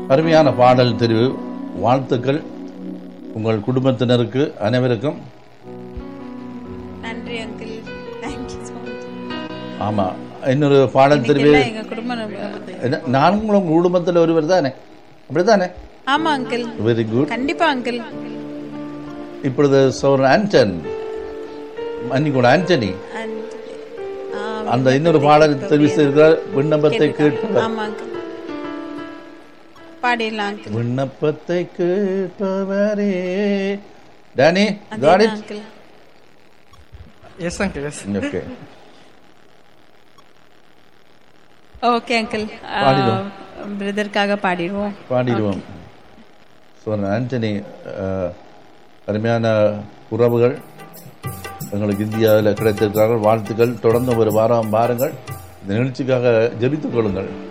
அருமையான பாடல் தெரிவு வாழ்த்துக்கள் உங்கள் குடும்பத்தினருக்கு அனைவருக்கும் நன்றி அங்கிள் தேங்க்யூ ஸோ மச் ஆமா இன்னொரு பாடல் தெரிவு எல்லாம் எங்க குடும்பம் ரொம்ப- என்ன, நானும் உங்கள் குடும்பத்தில் ஒருவர் தானே அப்படித்தானே ஆமா அங்கிள் வெரி குட் கண்டிப்பா அங்கிள் இப்பொழுது சோர் ஆண்டன் மன்னிக்கூட ஆண்டனி And, ஆ, அந்த இன்னொரு பாடல் தெரிவு செய்திருக்கிறார் விண்ணப்பத்தை கேட்பவர் ஆமா அங்கிள் பாடிடலாம் அங்கிள் விண்ணப்பத்தை கேட்பவரே Danny got it uncle yes uncle yes okay okay uncle பாடிடுவோம். பிரதருக்காக பாடிடுவோம் பாடிடுவோம் ஸோ ஆண்டனி அஹ், அருமையான உறவுகள் எங்களுக்கு இந்தியாவில் கிடைத்திருக்கிறார்கள் வாழ்த்துக்கள் தொடர்ந்து ஒரு வாரம் பாருங்கள் இந்த நிகழ்ச்சிக்காக ஜெபித்துக் கொள்ளுங்கள்